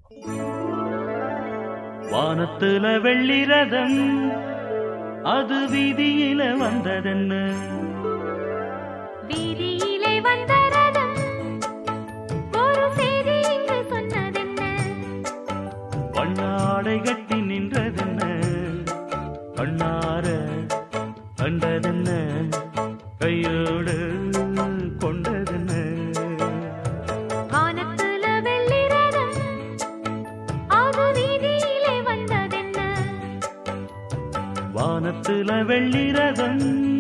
வானத்துல வெள்ளி ரதம் அது வீதியில வந்ததென்ன வீதியிலே வந்த ரதம் ஒரு செய்தி இங்கு சொன்னதென்ன பண்ணாடை கட்டி நின்றதென்ன கண்ணார கண்டதென்ன கையோடு கொண்டதென்ன வானத்துல வெள்ளி ரதம் அது வீதியிலே வந்ததென்ன வானத்துல வெள்ளி ரதம்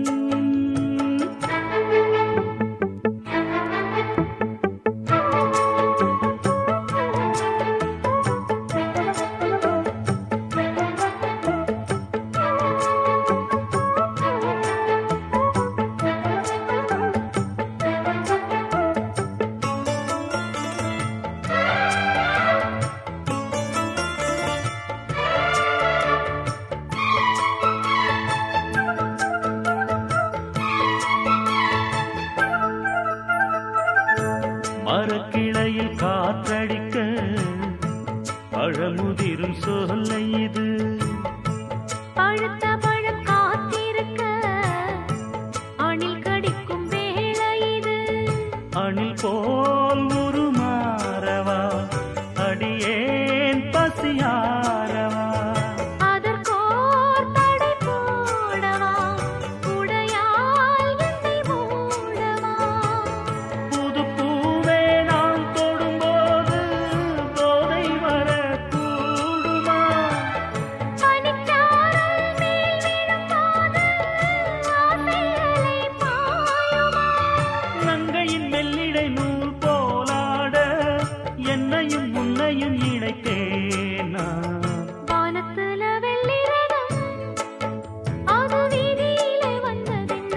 மரக்கிளையில் காற்றடிக்க பழமுதிரும் சொல்லை இது பழுத்த பழம் காத்திருக்க அணில் கடிக்கும் வேளை இது அணில் போல் ஒரு மாறவா அடியேன் பசியாரவா அதற்கோர் தடை போடவா உடையால் என்னை மூடவா புது பூவே நான் தொடும்போது போதை வர கூடுமா பனிச்சாரல் மேல் விழும்போது ஆசைகளை பாயுமா நங்கையின் மெல்லிடை நூல் போலாட என்னையும் உன்னையும் இணைத்தேனா வானத்துல வெள்ளி ரதம் அது வீதியிலே வந்ததென்ன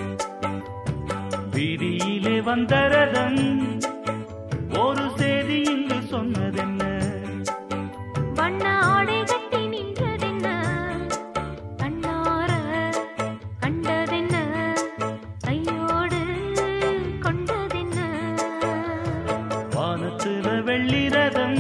வீதியிலே வந்த ரதம் ஒரு செய்தி இங்கு சொன்னதென்ன வண்ண ஆடை கட்டி நின்றதென்ன கண்ணார கண்டதென்ன கையோடு கொண்டதென்ன வானத்துல வெள்ளி ரதம்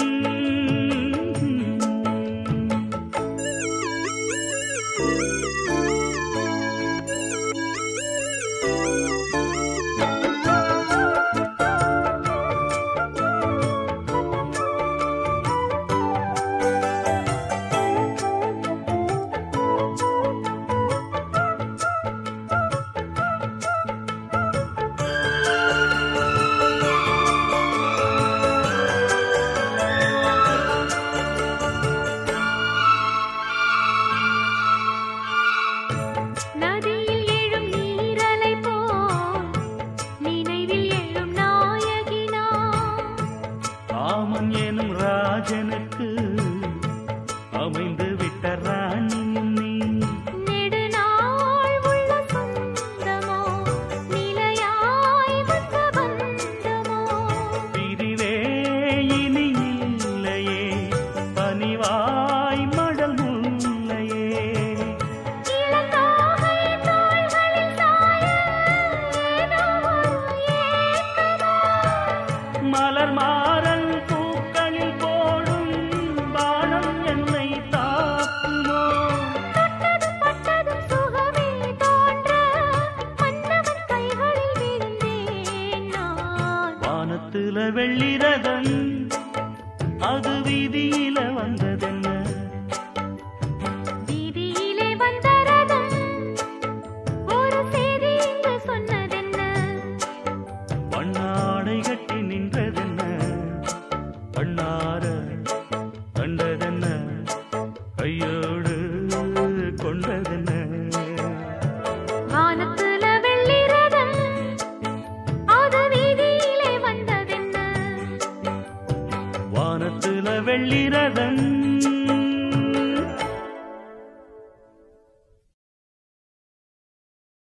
நதியில் எழும் நீரலை போல் நினைவில் எழும் நாயகினா ராமன் எனும் ராஜனுக்கு அமைந்து விட்ட ராணியும் நீ நெடுநாள் உள்ள சொந்தமோ நிலையாய் வந்த பந்தமோ பிரிவே இனி இல்லையே பனிவாய் மடல் முல்லையே இளந்தோகை தோள்களில் சாய ஏதோ ஒரு ஏக்கமோ மலர் மாறல் பூக்களில் போடும் பானம் என்னை தாக்குமோ தொட்டதும் பட்டதும் சுகமே தோன்ற மன்னவன் கைகளில் விழுந்தேன் நான் வானத்துல வெள்ளி ரதம் அது வீதியில வந்ததென்ன வீதியிலே வந்த ரதம் ஒரு செய்தி இங்கு சொன்னதென்ன வண்ணாடை கட்டி நின்றதென்ன கண்ணார கண்டதென்ன கையோடு கொண்டதென்ன வானத்துல வெள்ளி ரதம் அது வீதியிலே வந்ததென்ன வானத்துல வெள்ளி ரதம்